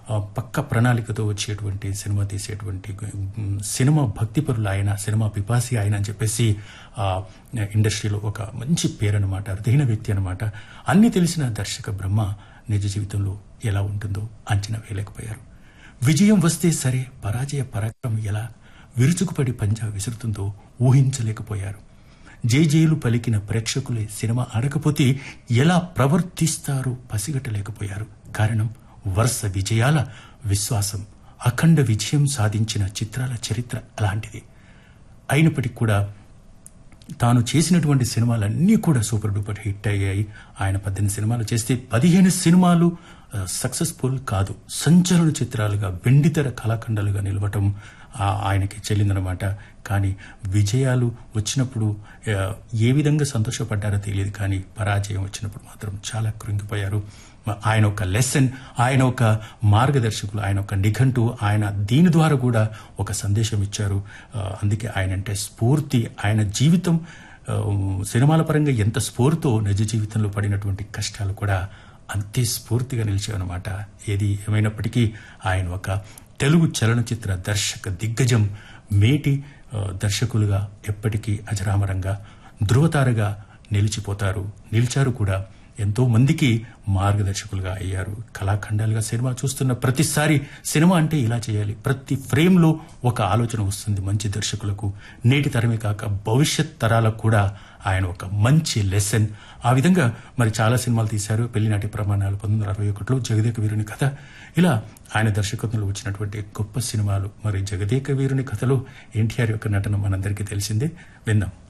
ఆ, పక్క ప్రణాళికతో వచ్చేటువంటి సినిమా తీసేటువంటి ఉమ్, సినిమా భక్తిపరులు ఆయన సినిమా పిపాసి ఆయన అని చెప్పేసి ఆ, ఇండస్ట్రీలో ఒక మంచి పేరు అనమాట అరుదైన వ్యక్తి అనమాట అన్ని తెలిసిన దర్శక బ్రహ్మ నిజ జీవితంలో ఎలా ఉంటుందో అంచనా వేయలేకపోయారు విజయం వస్తే సరే పరాజయ పరాక్రమం ఎలా విరుచుకుపడి పంజా విసురుతుందో ఊహించలేకపోయారు జేజేలు పలికిన ప్రేక్షకులే సినిమా ఆడకపోతే ఎలా ప్రవర్తిస్తారో పసిగట్టలేకపోయారు కారణం వరుస విజయాల విశ్వాసం అఖండ విజయం సాధించిన చిత్రాల చరిత్ర అలాంటిది అయినప్పటికీ కూడా తాను చేసినటువంటి సినిమాలన్నీ కూడా సూపర్ డూపర్ హిట్ అయ్యాయి ఆయన పద్దెనిమిది సినిమాలు చేస్తే పదిహేను సినిమాలు సక్సెస్ఫుల్ కాదు సంచలన చిత్రాలుగా వెండితెర కళాఖండాలుగా నిలవటం ఆ, ఆయనకి చెల్లిందనమాట కానీ విజయాలు వచ్చినప్పుడు ఆ, ఏ విధంగా సంతోషపడ్డారో తెలియదు కానీ పరాజయం వచ్చినప్పుడు మాత్రం చాలా కృంగిపోయారు ఆయన ఒక లెసన్ ఆయన ఒక మార్గదర్శకులు ఆయన ఒక నిఘంటు ఆయన దీని ద్వారా కూడా ఒక సందేశం ఇచ్చారు ఆ, అందుకే ఆయన అంటే స్ఫూర్తి ఆయన జీవితం ఆ, సినిమాల పరంగా ఎంత స్ఫూర్తో నిజ జీవితంలో పడినటువంటి కష్టాలు కూడా అంతే స్ఫూర్తిగా నిలిచాయన్నమాట ఏది ఏమైనప్పటికీ ఆయన ఒక తెలుగు చలనచిత్ర దర్శక దిగ్గజం మేటి ఆ, దర్శకులుగా ఎప్పటికీ అజరామరంగా ధృవతారగా నిలిచిపోతారు నిలిచారు కూడా ఎంతో మందికి మార్గదర్శకులుగా అయ్యారు కళాఖండాలుగా సినిమా చూస్తున్న ప్రతిసారి సినిమా అంటే ఇలా చేయాలి ప్రతి ఫ్రేమ్ లో ఒక ఆలోచన వస్తుంది మంచి దర్శకులకు నేటి తరమే కాక భవిష్యత్ తరాలకు కూడా ఆయన ఒక మంచి లెసన్ ఆ విధంగా మరి చాలా సినిమాలు తీశారు పెళ్లినాటి ప్రమాణాలు పంతొమ్మిది వందల అరవై ఒకటిలో జగదేక వీరుని కథ ఇలా ఆయన దర్శకత్వంలో వచ్చినటువంటి గొప్ప సినిమాలు మరి జగదేక వీరుని కథలో ఎన్టీఆర్ యొక్క నటన మనందరికీ తెలిసిందే విందాం